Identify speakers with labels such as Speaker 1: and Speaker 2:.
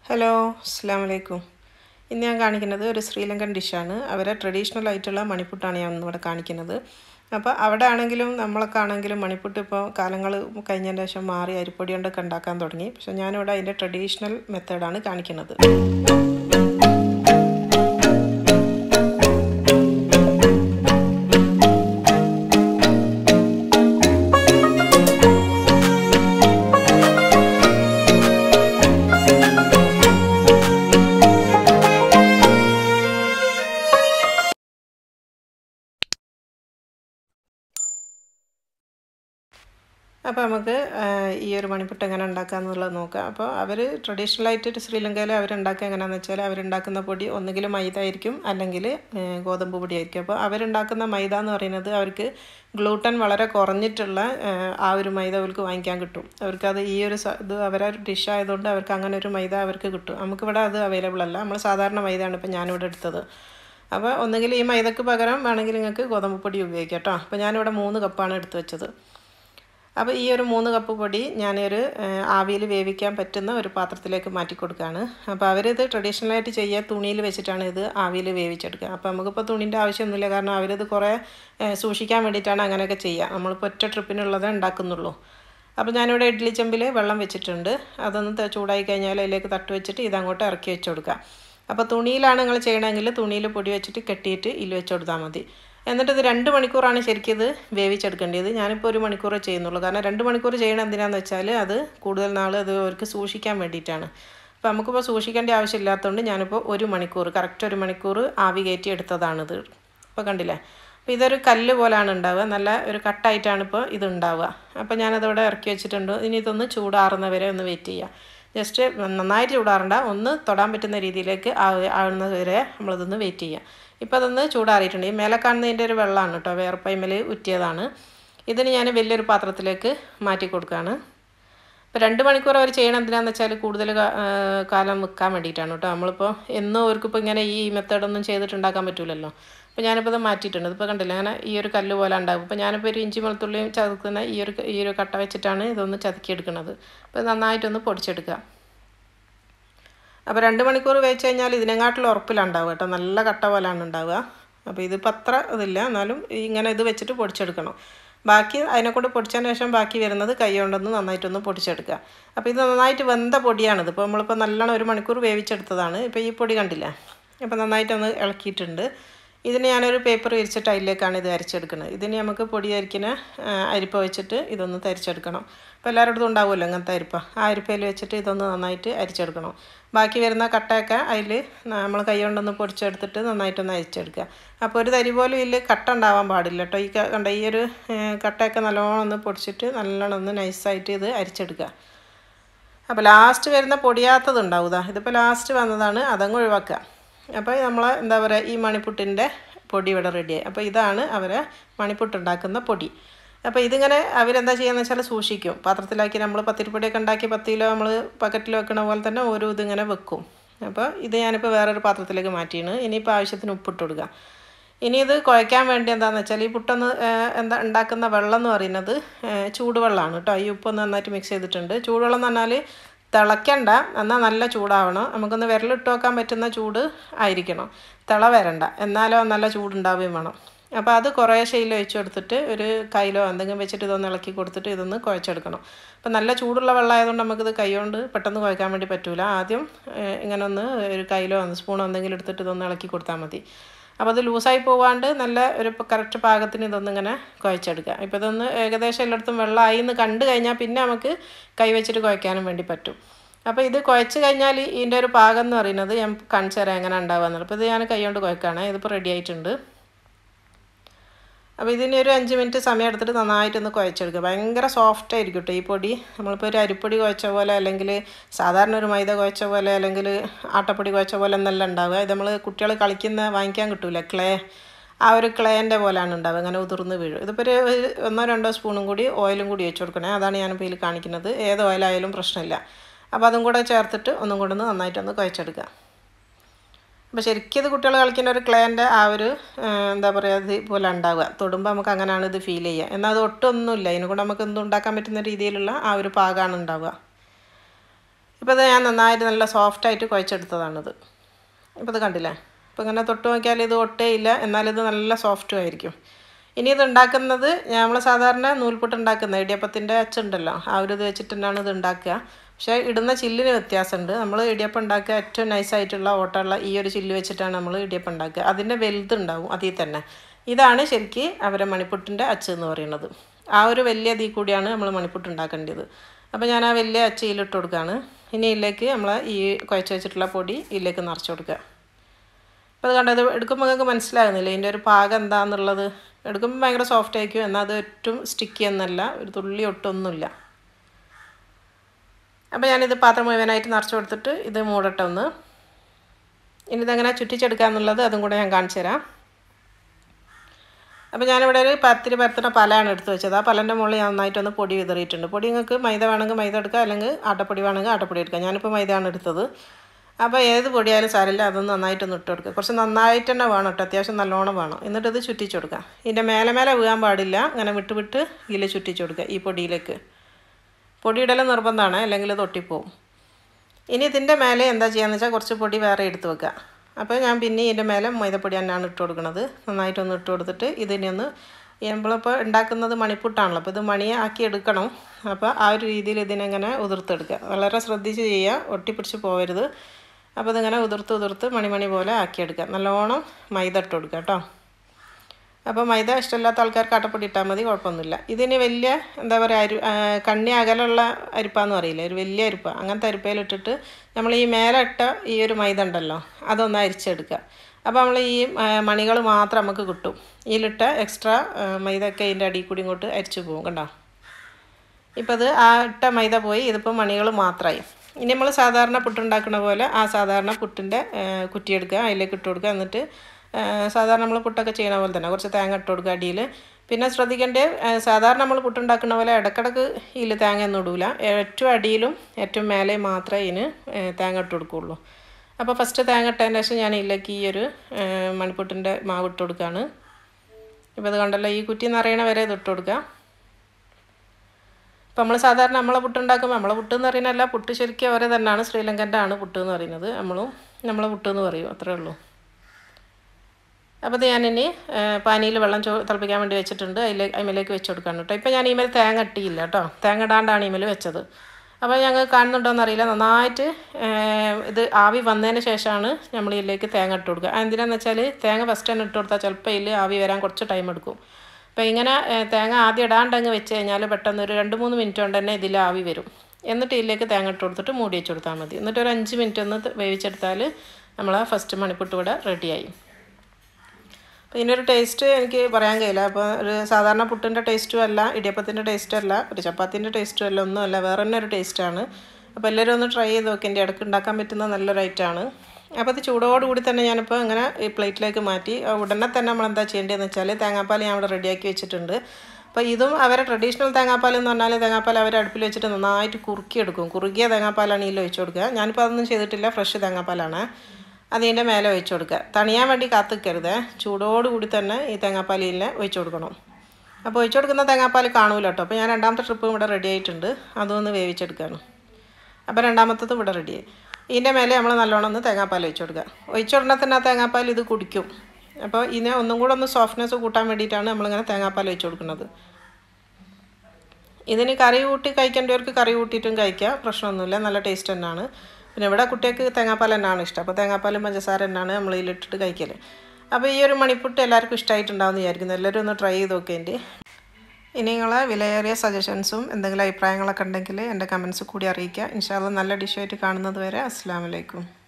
Speaker 1: hello അസ്സാം വലൈക്കും ഇന്ന് ഞാൻ കാണിക്കുന്നത് ഒരു ശ്രീലങ്കൻ ഡിഷാണ് അവരെ ട്രഡീഷണൽ ആയിട്ടുള്ള മണിപ്പുട്ടാണ് ഞാൻ ഇന്നിവിടെ കാണിക്കുന്നത് അപ്പോൾ അവിടെ ആണെങ്കിലും നമ്മളൊക്കെ ആണെങ്കിലും മണിപ്പുട്ട് ഇപ്പോൾ കാലങ്ങൾ കഴിഞ്ഞതിന് ശേഷം മാറി അരിപ്പൊടി കൊണ്ടൊക്കെ ഉണ്ടാക്കാൻ തുടങ്ങി പക്ഷേ ഞാനിവിടെ അതിൻ്റെ ട്രഡീഷണൽ മെത്തേഡാണ് കാണിക്കുന്നത് അപ്പോൾ നമുക്ക് ഈ ഒരു മണിപ്പുട്ട് എങ്ങനെ ഉണ്ടാക്കാമെന്നുള്ളത് നോക്കാം അപ്പോൾ അവർ ട്രഡീഷണലായിട്ട് ശ്രീലങ്കയിൽ അവരുണ്ടാക്കുക എങ്ങനെയാണെന്ന് വെച്ചാൽ അവരുണ്ടാക്കുന്ന പൊടി ഒന്നുകിൽ മൈദ ആയിരിക്കും അല്ലെങ്കിൽ ഗോതമ്പ് പൊടി ആയിരിക്കും അപ്പോൾ അവരുണ്ടാക്കുന്ന മൈദ എന്ന് പറയുന്നത് അവർക്ക് ഗ്ലൂട്ടൻ വളരെ കുറഞ്ഞിട്ടുള്ള ആ ഒരു മൈദ അവർക്ക് വാങ്ങിക്കാൻ കിട്ടും അവർക്കത് ഈ ഒരു ഇത് അവരെ ഡിഷ് ആയതുകൊണ്ട് അവർക്ക് അങ്ങനെ ഒരു മൈദ അവർക്ക് കിട്ടും നമുക്കിവിടെ അത് അവൈലബിൾ അല്ല നമ്മൾ സാധാരണ മൈദയാണ് ഇപ്പോൾ ഞാനിവിടെ എടുത്തത് അപ്പോൾ ഒന്നുകിൽ ഈ മൈദക്ക് പകരം വേണമെങ്കിൽ നിങ്ങൾക്ക് ഗോതമ്പ് പൊടി ഉപയോഗിക്കാം കേട്ടോ അപ്പോൾ ഞാനിവിടെ മൂന്ന് കപ്പാണ് എടുത്ത് വെച്ചത് അപ്പോൾ ഈ ഒരു മൂന്ന് കപ്പ് പൊടി ഞാനൊരു ആവിയിൽ വേവിക്കാൻ പറ്റുന്ന ഒരു പാത്രത്തിലേക്ക് മാറ്റി കൊടുക്കുകയാണ് അപ്പോൾ അവരിത് ട്രഡീഷണലായിട്ട് ചെയ്യുക തുണിയിൽ വെച്ചിട്ടാണ് ഇത് ആവിയിൽ വേവിച്ചെടുക്കുക അപ്പോൾ നമുക്കിപ്പോൾ തുണിൻ്റെ ആവശ്യമൊന്നുമില്ല കാരണം അവരിത് കുറേ സൂക്ഷിക്കാൻ വേണ്ടിയിട്ടാണ് അങ്ങനെയൊക്കെ ചെയ്യുക നമ്മളിപ്പോൾ ഒറ്റ ട്രിപ്പിനുള്ളത് ഉണ്ടാക്കുന്നുള്ളൂ അപ്പോൾ ഞാനിവിടെ ഇഡ്ഡലി ചെമ്പിൽ വെള്ളം വെച്ചിട്ടുണ്ട് അതൊന്ന് ചൂടായി കഴിഞ്ഞാൽ അതിലേക്ക് തട്ട് വെച്ചിട്ട് ഇതങ്ങോട്ട് ഇറക്കി വെച്ച് കൊടുക്കുക അപ്പോൾ തുണിയിലാണ് നിങ്ങൾ ചെയ്യണമെങ്കിൽ തുണിയിൽ പൊടി വെച്ചിട്ട് കെട്ടിയിട്ട് ഇതിൽ വെച്ച് കൊടുത്താൽ മതി എന്നിട്ട് ഇത് രണ്ട് മണിക്കൂറാണ് ശരിക്കും ഇത് വേവിച്ചെടുക്കേണ്ടത് ഞാനിപ്പോൾ ഒരു മണിക്കൂറേ ചെയ്യുന്നുള്ളൂ കാരണം രണ്ട് മണിക്കൂർ ചെയ്യണം എന്തിനാന്ന് വെച്ചാൽ അത് കൂടുതൽ നാൾ അത് അവർക്ക് സൂക്ഷിക്കാൻ വേണ്ടിയിട്ടാണ് അപ്പോൾ നമുക്കിപ്പോൾ സൂക്ഷിക്കേണ്ട ആവശ്യമില്ലാത്തതുകൊണ്ട് ഞാനിപ്പോൾ ഒരു മണിക്കൂർ കറക്റ്റ് ഒരു മണിക്കൂർ ആവി കയറ്റി എടുത്തതാണിത് ഇപ്പോൾ കണ്ടില്ലേ അപ്പോൾ ഇതൊരു കല്ല് പോലെയാണ് ഉണ്ടാവുക നല്ല ഒരു കട്ടായിട്ടാണ് ഇപ്പോൾ ഇത് ഉണ്ടാവുക അപ്പോൾ ഞാനതവിടെ ഇറക്കി വെച്ചിട്ടുണ്ട് ഇനി ഇതൊന്ന് ചൂടാറുന്ന വരെ ഒന്ന് വെയിറ്റ് ചെയ്യാം ജസ്റ്റ് നന്നായിട്ട് ചൂടാറണ്ട ഒന്ന് തൊടാൻ പറ്റുന്ന രീതിയിലേക്ക് ആവുന്നത് വരെ നമ്മളിതൊന്ന് വെയിറ്റ് ചെയ്യാം ഇപ്പോൾ അതൊന്ന് ചൂടാറിയിട്ടുണ്ട് ഈ മേലെ കാണുന്നതിൻ്റെ ഒരു വെള്ളമാണ് കേട്ടോ വേർപ്പൈമൽ ഉറ്റിയതാണ് ഇതിന് ഞാൻ വലിയൊരു പാത്രത്തിലേക്ക് മാറ്റി കൊടുക്കുകയാണ് ഇപ്പോൾ രണ്ട് മണിക്കൂർ അവർ ചെയ്യണം എന്തിനാണെന്ന് വെച്ചാൽ കൂടുതൽ കാലം വെക്കാൻ വേണ്ടിയിട്ടാണ് കേട്ടോ നമ്മളിപ്പോൾ എന്നും അവർക്കിപ്പോൾ ഇങ്ങനെ ഈ മെത്തേഡൊന്നും ചെയ്തിട്ടുണ്ടാക്കാൻ പറ്റില്ലല്ലോ അപ്പോൾ ഞാനിപ്പോൾ ഇത് മാറ്റിയിട്ടുണ്ട് ഇപ്പോൾ കണ്ടില്ല അങ്ങനെ ഈ ഒരു കല്ല് പോലെ ഉണ്ടാകും ഇപ്പോൾ ഞാനിപ്പോൾ ഒരു ഇഞ്ചി വെളുത്തുള്ളിയും ചതുക്കുന്ന ഈ ഒരു ഈ ഒരു കട്ട വെച്ചിട്ടാണ് ഇതൊന്ന് ചതുക്കിയെടുക്കുന്നത് അപ്പോൾ നന്നായിട്ടൊന്ന് പൊടിച്ചെടുക്കുക അപ്പോൾ രണ്ട് മണിക്കൂർ വേവിച്ച് കഴിഞ്ഞാൽ ഇതിനെക്കാട്ടിലും ഉറപ്പിലുണ്ടാവുക കേട്ടോ നല്ല കട്ട പോലെയാണ് ഉണ്ടാവുക അപ്പോൾ ഇതിപ്പോൾ അത്ര ഇതില്ല എന്നാലും ഇങ്ങനെ ഇത് വെച്ചിട്ട് പൊടിച്ചെടുക്കണം ബാക്കി അതിനെക്കൊണ്ട് പൊടിച്ചതിന് ശേഷം ബാക്കി വരുന്നത് കൈ കൊണ്ടൊന്ന് നന്നായിട്ടൊന്ന് പൊടിച്ചെടുക്കുക അപ്പോൾ ഇത് നന്നായിട്ട് വെന്ത പൊടിയാണിത് ഇപ്പോൾ നമ്മളിപ്പോൾ നല്ലോണം ഒരു മണിക്കൂർ വേവിച്ചെടുത്തതാണ് ഇപ്പോൾ ഈ പൊടി കണ്ടില്ല അപ്പോൾ നന്നായിട്ടൊന്ന് ഇളക്കിയിട്ടുണ്ട് ഇതിന് ഞാനൊരു പേപ്പർ വിരിച്ചിട്ട് അതിലേക്കാണ് ഇത് അരിച്ചെടുക്കുന്നത് ഇതിന് നമുക്ക് പൊടി അരിക്കുന്ന അരിപ്പ വെച്ചിട്ട് ഇതൊന്ന് തരിച്ചെടുക്കണം അപ്പോൾ എല്ലാവരുടെ ഉണ്ടാവുമല്ലോ അങ്ങനത്തെ അരിപ്പ ആ അരിപ്പയിൽ വെച്ചിട്ട് ഇതൊന്ന് നന്നായിട്ട് അരിച്ചെടുക്കണം ബാക്കി വരുന്ന കട്ടയൊക്കെ അതിൽ നമ്മൾ കൈ കൊണ്ടൊന്ന് പൊടിച്ചെടുത്തിട്ട് നന്നായിട്ടൊന്ന് അരിച്ചെടുക്കുക അപ്പോൾ ഒരു തരി പോലും ഇതിൽ കട്ട ഉണ്ടാവാൻ പാടില്ല കേട്ടോ ഈ കണ്ട ഈ ഒരു കട്ടയൊക്കെ നല്ലോണം ഒന്ന് പൊടിച്ചിട്ട് നല്ലോണം ഒന്ന് നൈസായിട്ട് ഇത് അരിച്ചെടുക്കുക അപ്പോൾ ലാസ്റ്റ് വരുന്ന പൊടിയാത്തത് ഉണ്ടാവുക ഇതിപ്പോൾ ലാസ്റ്റ് വന്നതാണ് അതങ്ങ് ഒഴിവാക്കുക അപ്പോൾ നമ്മൾ എന്താ പറയുക ഈ മണിപ്പുട്ടിൻ്റെ പൊടി ഇവിടെ റെഡിയായി അപ്പോൾ ഇതാണ് അവരെ മണിപ്പുട്ടുണ്ടാക്കുന്ന പൊടി അപ്പോൾ ഇതിങ്ങനെ അവരെന്താ ചെയ്യുകയെന്ന് വെച്ചാൽ സൂക്ഷിക്കും പാത്രത്തിലാക്കി നമ്മൾ പത്തിരിപ്പൊടിയൊക്കെ ഉണ്ടാക്കി പത്ത് കിലോ നമ്മൾ പക്കറ്റിൽ വെക്കണ പോലെ തന്നെ ഓരോ ഇതിങ്ങനെ വെക്കും അപ്പോൾ ഇത് ഞാനിപ്പോൾ വേറൊരു പാത്രത്തിലേക്ക് മാറ്റിയാണ് ഇനിയിപ്പോൾ ആവശ്യത്തിന് ഉപ്പിട്ട് കൊടുക്കുക ഇനി ഇത് കുഴയ്ക്കാൻ വേണ്ടി എന്താണെന്ന് വെച്ചാൽ ഈ പുട്ടൊന്ന് എന്താ ഉണ്ടാക്കുന്ന വെള്ളം എന്ന് പറയുന്നത് ചൂടുവെള്ളമാണ് കേട്ടോ ഈ ഉപ്പൊന്ന് നന്നായിട്ട് മിക്സ് ചെയ്തിട്ടുണ്ട് ചൂടുവെള്ളം എന്ന് പറഞ്ഞാൽ തിളയ്ക്കണ്ട എന്നാൽ നല്ല ചൂടാവണം നമുക്കൊന്ന് വിരലിട്ട് വെക്കാൻ പറ്റുന്ന ചൂട് ആയിരിക്കണം തിള വരണ്ട എന്നാലോ നല്ല ചൂടുണ്ടാവുകയും വേണം അപ്പോൾ അത് കുറേശ്ശയിൽ ഒഴിച്ചു കൊടുത്തിട്ട് ഒരു കയ്യിലോ എന്തെങ്കിലും വെച്ചിട്ട് ഇതൊന്ന് ഇളക്കി കൊടുത്തിട്ട് ഇതൊന്ന് കുഴച്ചെടുക്കണം അപ്പോൾ നല്ല ചൂടുള്ള വെള്ളമായതുകൊണ്ട് നമുക്കിത് കൈകൊണ്ട് പെട്ടെന്ന് കുഴക്കാൻ വേണ്ടി പറ്റില്ല ആദ്യം ഇങ്ങനെ ഒന്ന് ഒരു കയ്യിലോ സ്പൂണോ എന്തെങ്കിലും എടുത്തിട്ട് ഇതൊന്ന് ഇളക്കി കൊടുത്താൽ മതി അപ്പോൾ അത് ലൂസായി പോവാണ്ട് നല്ല ഒരു കറക്റ്റ് പാകത്തിന് ഇതൊന്നിങ്ങനെ കുഴച്ചെടുക്കുക ഇപ്പോൾ ഇതൊന്ന് ഏകദേശം എല്ലായിടത്തും വെള്ളമായി എന്ന് കണ്ടു കഴിഞ്ഞാൽ പിന്നെ നമുക്ക് കൈ വെച്ചിട്ട് കുഴക്കാനും വേണ്ടി പറ്റും അപ്പോൾ ഇത് കുഴച്ച് കഴിഞ്ഞാൽ ഇതിൻ്റെ ഒരു പാകം എന്ന് പറയുന്നത് ഞാൻ കാണിച്ചു തരാം എങ്ങനെ ഉണ്ടാവുക എന്നുള്ളത് അപ്പോൾ ഇത് ഞാൻ കൈ കൊണ്ട് കുഴക്കുകയാണ് ഇതിപ്പോൾ റെഡി ആയിട്ടുണ്ട് അപ്പോൾ ഇതിന് ഒരു അഞ്ച് മിനിറ്റ് സമയം എടുത്തിട്ട് നന്നായിട്ടൊന്ന് കുഴച്ചെടുക്കുക ഭയങ്കര സോഫ്റ്റ് ആയിരിക്കും കേട്ടോ ഈ പൊടി നമ്മളിപ്പോൾ ഒരു അരിപ്പൊടി കുഴച്ച പോലെ അല്ലെങ്കിൽ സാധാരണ ഒരു മൈദ കുഴച്ച പോലെ അല്ലെങ്കിൽ ആട്ടപ്പൊടി കുഴച്ച പോലെ എന്നല്ല ഉണ്ടാവുക ഇത് നമ്മൾ കുട്ടികൾ കളിക്കുന്ന വാങ്ങിക്കാൻ കിട്ടൂല ക്ലേ ആ ഒരു ക്ലേൻ്റെ പോലെയാണ് ഉണ്ടാവുക അങ്ങനെ ഉതിർന്ന് വീഴും ഇതിപ്പോൾ ഒരു ഒന്നോ രണ്ടോ സ്പൂണും കൂടി ഓയിലും കൂടി വെച്ച് കൊടുക്കണേ അതാണ് ഞാനിപ്പോൾ ഇതിൽ കാണിക്കുന്നത് ഏത് ഓയിലായാലും പ്രശ്നമില്ല അപ്പോൾ അതും കൂടെ ചേർത്തിട്ട് ഒന്നും കൂടെ ഒന്ന് നന്നായിട്ടൊന്ന് കുഴച്ചെടുക്കുക അപ്പോൾ ശരിക്കും ഇത് കുട്ടികൾ കളിക്കുന്ന ഒരു ക്ലേൻ്റെ ആ ഒരു എന്താ പറയുക ഇത് പോലെ ഉണ്ടാവുക തൊടുമ്പോൾ നമുക്ക് അങ്ങനെയാണ് ഇത് ഫീൽ ചെയ്യുക എന്നാൽ അത് ഒട്ടൊന്നുമില്ല ഇതിനെ കൊണ്ട് നമുക്ക് എന്തും ഉണ്ടാക്കാൻ പറ്റുന്ന രീതിയിലുള്ള ആ ഒരു പാകമാണ് ഉണ്ടാവുക ഇപ്പോൾ ഇത് ഞാൻ നന്നായിട്ട് നല്ല സോഫ്റ്റായിട്ട് കുഴച്ചെടുത്തതാണിത് ഇപ്പോൾ ഇത് കണ്ടില്ലേ ഇപ്പോൾ ഇങ്ങനെ തൊട്ട് നോക്കിയാൽ ഇത് ഒട്ടേ ഇല്ല എന്നാലിത് നല്ല സോഫ്റ്റും ആയിരിക്കും ഇനി ഇത് ഉണ്ടാക്കുന്നത് നമ്മൾ സാധാരണ നൂൽപുട്ട് ഉണ്ടാക്കുന്ന ഇടിയപ്പത്തിൻ്റെ അച്ചുണ്ടല്ലോ ആ ഒരു ഇത് വെച്ചിട്ട് തന്നെയാണ് ഇത് ഉണ്ടാക്കുക പക്ഷേ ഇടുന്ന ചില്ലിന് വ്യത്യാസമുണ്ട് നമ്മൾ ഇടിയപ്പം ഉണ്ടാക്കുക ഏറ്റവും നൈസായിട്ടുള്ള ഓട്ടമുള്ള ഈ ഒരു ചില്ല് വെച്ചിട്ടാണ് നമ്മൾ ഇടിയപ്പം ഉണ്ടാക്കുക അതിൻ്റെ വലുതുണ്ടാവും അതിൽ തന്നെ ഇതാണ് ശരിക്ക് അവരെ മണിപ്പുട്ടിൻ്റെ അച്ച് എന്ന് പറയുന്നത് ആ ഒരു വലിയ ഇതിൽ കൂടിയാണ് നമ്മൾ മണിപ്പുട്ട് ഉണ്ടാക്കേണ്ടത് അപ്പോൾ ഞാൻ ആ വലിയ അച്ച് ഇതിലിട്ട് കൊടുക്കുകയാണ് ഇനി ഇതിലേക്ക് നമ്മൾ ഈ കുഴച്ച് വെച്ചിട്ടുള്ള പൊടി ഇതിലേക്ക് നിറച്ച് കൊടുക്കുക അപ്പോൾ അത് കണ്ടത് എടുക്കുമ്പോൾ നിങ്ങൾക്ക് മനസ്സിലാകുന്നില്ല ഇതിൻ്റെ ഒരു പാകം എന്താണെന്നുള്ളത് എടുക്കുമ്പോൾ ഭയങ്കര സോഫ്റ്റ് ആയിരിക്കും എന്നാൽ അത് ഏറ്റവും സ്റ്റിക്കി എന്നല്ല ഒരു തുള്ളി ഒട്ടൊന്നുമില്ല അപ്പോൾ ഞാനിത് പാത്രം മുഴുവനായിട്ട് നിറച്ച് കൊടുത്തിട്ട് ഇത് മൂടട്ടെ ഒന്ന് ഇനി ഇതെങ്ങനെ ചുറ്റിച്ചെടുക്കുക എന്നുള്ളത് അതും കൂടെ ഞാൻ കാണിച്ചു തരാം അപ്പോൾ ഞാനിവിടെ ഒരു പത്തിരി പരത്തുന്ന പലയാണ് എടുത്ത് വെച്ചത് ആ പലൻ്റെ മുകളിൽ ഞാൻ നന്നായിട്ടൊന്ന് പൊടി വിതറിയിട്ടുണ്ട് പൊടി നിങ്ങൾക്ക് മൈദ വേണമെങ്കിൽ മൈദ എടുക്കുക അല്ലെങ്കിൽ ആട്ടപ്പൊടി വേണമെങ്കിൽ ആട്ടപ്പൊടി എടുക്കുക ഞാനിപ്പോൾ മൈദയാണ് എടുത്തത് അപ്പോൾ ഏത് പൊടിയായാലും സാരമില്ല അതൊന്ന് നന്നായിട്ടൊന്ന് ഇട്ട് കൊടുക്കുക കുറച്ച് നന്നായിട്ട് തന്നെ വേണം കേട്ടോ അത്യാവശ്യം നല്ലോണം വേണം എന്നിട്ട് ഇത് ചുറ്റിച്ച് കൊടുക്കുക ഇതിൻ്റെ മേലെ മേലെ വീഴാൻ പാടില്ല അങ്ങനെ വിട്ട് വിട്ട് ഇതിൽ ചുറ്റിച്ച് കൊടുക്കുക ഈ പൊടിയിലേക്ക് പൊടിയിടൽ നിർബന്ധമാണ് അല്ലെങ്കിൽ ഇത് ഒട്ടിപ്പോവും ഇനി ഇതിൻ്റെ മേലെ എന്താ ചെയ്യാന്ന് വെച്ചാൽ കുറച്ച് പൊടി വേറെ എടുത്ത് വെക്കുക അപ്പോൾ ഞാൻ പിന്നെ ഇതിൻ്റെ മേലെ മൈദപ്പൊടി തന്നെയാണ് ഇട്ട് കൊടുക്കുന്നത് നന്നായിട്ടൊന്ന് ഇട്ട് കൊടുത്തിട്ട് ഇതിനെ ഒന്ന് നമ്മളിപ്പോൾ ഉണ്ടാക്കുന്നത് മണിപ്പുട്ടാണല്ലോ അപ്പോൾ ഇത് മണിയെ ആക്കി എടുക്കണം അപ്പോൾ ആ ഒരു രീതിയിൽ ഇതിനെങ്ങനെ ഉതിർത്തെടുക്കുക വളരെ ശ്രദ്ധിച്ച് ചെയ്യുക ഒട്ടിപ്പിടിച്ച് പോകരുത് അപ്പോൾ ഇതിങ്ങനെ ഉതിർത്ത് ഉതിർത്ത് മണിമണി പോലെ ആക്കിയെടുക്കുക നല്ലോണം മൈദ ഇട്ട് കൊടുക്കുക കേട്ടോ അപ്പോൾ മൈദ ഇഷ്ടമില്ലാത്ത ആൾക്കാർക്ക് ആട്ടപ്പൊടി ഇട്ടാൽ മതി കുഴപ്പമൊന്നുമില്ല ഇതിന് വലിയ എന്താ പറയുക അരി കണ്ണി അകലുള്ള അരിപ്പാന്ന് പറയില്ലേ ഒരു വലിയ അരിപ്പ അങ്ങനത്തെ അരിപ്പയിലിട്ടിട്ട് നമ്മൾ ഈ മേലെ ഇട്ട ഈ ഒരു മൈദ ഉണ്ടല്ലോ അതൊന്ന് അരിച്ചെടുക്കുക അപ്പോൾ നമ്മൾ ഈ മണികൾ മാത്രം നമുക്ക് കിട്ടും ഇതിലിട്ട എക്സ്ട്രാ മൈദ ഒക്കെ ഇതിൻ്റെ അടിയിൽ കൂടി ഇങ്ങോട്ട് അരിച്ചു പോകും കണ്ടോ ഇപ്പോൾ ഇത് ആ ഇട്ട മൈദ പോയി ഇതിപ്പോൾ മണികൾ മാത്രമായി ഇനി നമ്മൾ സാധാരണ പുട്ടുണ്ടാക്കുന്ന പോലെ ആ സാധാരണ പുട്ടിൻ്റെ കുറ്റിയെടുക്കുക അതിലേക്ക് ഇട്ട് കൊടുക്കുക എന്നിട്ട് സാധാരണ നമ്മൾ പുട്ടൊക്കെ ചെയ്യണ പോലെ തന്നെ കുറച്ച് തേങ്ങ ഇട്ട് കൊടുക്കുക അടിയിൽ പിന്നെ ശ്രദ്ധിക്കേണ്ടത് സാധാരണ നമ്മൾ പുട്ടുണ്ടാക്കുന്ന പോലെ ഇടക്കിടക്ക് ഇതിൽ തേങ്ങ ഒന്നും ഇടൂല ഏറ്റവും അടിയിലും ഏറ്റവും മേലെ മാത്രമേ ഇതിന് തേങ്ങ ഇട്ട് കൊടുക്കുകയുള്ളൂ അപ്പോൾ ഫസ്റ്റ് തേങ്ങ ഇട്ടതിന് ശേഷം ഞാൻ ഇതിലേക്ക് ഈ ഒരു മണിപ്പുട്ടിൻ്റെ മാവ് ഇട്ട് കൊടുക്കുകയാണ് ഇപ്പോൾ ഇത് കണ്ടല്ലോ ഈ കുറ്റി നിറയണ വരെ ഇത് ഇട്ട് കൊടുക്കുക ഇപ്പം നമ്മൾ സാധാരണ നമ്മളെ പുട്ടുണ്ടാക്കുമ്പോൾ നമ്മളെ പുട്ട് എന്ന് പറയുന്നതല്ല പുട്ട് ശരിക്കും അവരെ തന്നെയാണ് ശ്രീലങ്കൻ്റെ ആണ് പുട്ട് എന്ന് പറയുന്നത് നമ്മളും നമ്മളെ പുട്ട് എന്ന് പറയും അത്രേ ഉള്ളൂ അപ്പോൾ ഇത് ഞാനിനി പാനിയിൽ വെള്ളം ചോ തിളപ്പിക്കാൻ വേണ്ടി വെച്ചിട്ടുണ്ട് അതിൽ അതിമേലേക്ക് വെച്ച് കൊടുക്കണം കേട്ടോ ഇപ്പോൾ ഞാൻ ഈമേൽ തേങ്ങ ഇട്ടിയില്ല കേട്ടോ തേങ്ങ ഇടാണ്ടാണ് ഈമേൽ വെച്ചത് അപ്പോൾ ഞങ്ങൾ കാണുന്നുണ്ടോയെന്ന് അറിയില്ല നന്നായിട്ട് ഇത് ആവി വന്നതിന് ശേഷമാണ് നമ്മൾ ഇതിലേക്ക് തേങ്ങ ഇട്ട് കൊടുക്കുക എന്തിനാന്ന് വെച്ചാൽ തേങ്ങ ഫസ്റ്റ് തന്നെ ഇട്ട് കൊടുത്താൽ ചിലപ്പോൾ ഇതിൽ ആവി വരാൻ കുറച്ച് ടൈം എടുക്കും അപ്പോൾ ഇങ്ങനെ തേങ്ങ ആദ്യം ഇടാണ്ടങ്ങ് വെച്ച് കഴിഞ്ഞാൽ പെട്ടെന്ന് ഒരു രണ്ട് മൂന്ന് മിനിറ്റ് കൊണ്ട് തന്നെ ഇതിൽ ആവി വരും എന്നിട്ട് ഇതിലേക്ക് തേങ്ങ ഇട്ട് കൊടുത്തിട്ട് മൂടി വെച്ച് കൊടുത്താൽ മതി എന്നിട്ട് ഒരു അഞ്ച് മിനിറ്റ് ഒന്ന് വേവിച്ചെടുത്താൽ നമ്മൾ ഫസ്റ്റ് മണിപ്പുട്ട് ഇവിടെ റെഡിയായി അപ്പോൾ ഇതിനൊരു ടേസ്റ്റ് എനിക്ക് പറയാൻ കഴിയില്ല അപ്പോൾ ഒരു സാധാരണ പുട്ടിൻ്റെ ടേസ്റ്റും അല്ല ഇടിയപ്പത്തിൻ്റെ ടേസ്റ്റും അല്ല ഒരു ചപ്പാത്തിൻ്റെ ടേസ്റ്റും അല്ല ഒന്നുമല്ല വേറെ തന്നെ ഒരു ടേസ്റ്റാണ് അപ്പോൾ എല്ലാവരും ഒന്ന് ട്രൈ ചെയ്ത് നോക്കി എൻ്റെ ഇടയ്ക്ക് ഉണ്ടാക്കാൻ പറ്റുന്ന നല്ലൊരു ഐറ്റമാണ് അപ്പോൾ അത് ചൂടോടുകൂടി തന്നെ ഞാനിപ്പോൾ ഇങ്ങനെ ഈ പ്ലേറ്റിലേക്ക് മാറ്റി ഉടനെ തന്നെ നമ്മൾ എന്താ ചെയ്യേണ്ടതെന്ന് വെച്ചാൽ തേങ്ങാപ്പാൽ ഞാൻ ഇവിടെ റെഡിയാക്കി വെച്ചിട്ടുണ്ട് അപ്പോൾ ഇതും അവരെ ട്രഡീഷണൽ തേങ്ങാപ്പാൽ എന്ന് പറഞ്ഞാൽ തേങ്ങാപ്പാൽ അവർ അടുപ്പിൽ വെച്ചിട്ട് നന്നായിട്ട് കുറുക്കിയെടുക്കും കുറുകിയ തേങ്ങാപ്പാലാണ് ഇതിൽ ഒഴിച്ചു കൊടുക്കുക ഞാനിപ്പോൾ അതൊന്നും ചെയ്തിട്ടില്ല ഫ്രഷ് തേങ്ങാപ്പാലാണ് അതിൻ്റെ മേലെ ഒഴിച്ചു കൊടുക്കുക തണിയാൻ വേണ്ടി കാത്തു നിൽക്കരുത് ചൂടോടുകൂടി തന്നെ ഈ തേങ്ങാപ്പാലിൽ ഒഴിച്ചു കൊടുക്കണം അപ്പോൾ ഒഴിച്ചു കൊടുക്കുന്ന തേങ്ങാപ്പാൽ കാണൂല കേട്ടോ അപ്പോൾ ഞാൻ രണ്ടാമത്തെ ട്രിപ്പ് ഇവിടെ റെഡി ആയിട്ടുണ്ട് അതൊന്ന് വേവിച്ചെടുക്കുകയാണ് അപ്പോൾ രണ്ടാമത്തത് ഇവിടെ റെഡിയായി ഇതിൻ്റെ മേലെ നമ്മൾ നല്ലോണം ഒന്ന് തേങ്ങാപ്പാൽ ഒഴിച്ചു കൊടുക്കുക ഒഴിച്ചു ഉടനെ തന്നെ ആ തേങ്ങാപ്പാൽ ഇത് കുടിക്കും അപ്പോൾ ഇതിനെ ഒന്നും കൂടെ ഒന്ന് സോഫ്റ്റ്നെസ് കൂട്ടാൻ വേണ്ടിയിട്ടാണ് നമ്മളിങ്ങനെ തേങ്ങാപ്പാൽ ഒഴിച്ചു കൊടുക്കുന്നത് ഇതിന് കറി കൂട്ടി കഴിക്കേണ്ടവർക്ക് കറി കൂട്ടിയിട്ടും കഴിക്കാം പ്രശ്നമൊന്നുമില്ല നല്ല ടേസ്റ്റ് തന്നെയാണ് പിന്നെ ഇവിടെ കുട്ടികൾക്ക് തേങ്ങാപ്പാൽ തന്നെയാണ് ഇഷ്ടം അപ്പോൾ തേങ്ങാപ്പാലും പഞ്ചസാര തന്നെയാണ് നമ്മൾ ഇതിലിട്ടിട്ട് കഴിക്കൽ അപ്പോൾ ഈ ഒരു മണിപ്പുട്ട് എല്ലാവർക്കും ഇഷ്ടമായിട്ടുണ്ടാവുമെന്ന് വിചാരിക്കുന്നു എല്ലാവരും ഒന്ന് ട്രൈ ചെയ്ത് നോക്കേണ്ടി ഇനി നിങ്ങളെ വിലയേറിയ സജഷൻസും എന്തെങ്കിലും അഭിപ്രായങ്ങളൊക്കെ ഉണ്ടെങ്കിൽ എൻ്റെ കമൻസ് കൂടി അറിയിക്കുക ഇൻഷാല്ല നല്ല ഡിഷായിട്ട് കാണുന്നത് വരെ അസ്സാം വലൈക്കും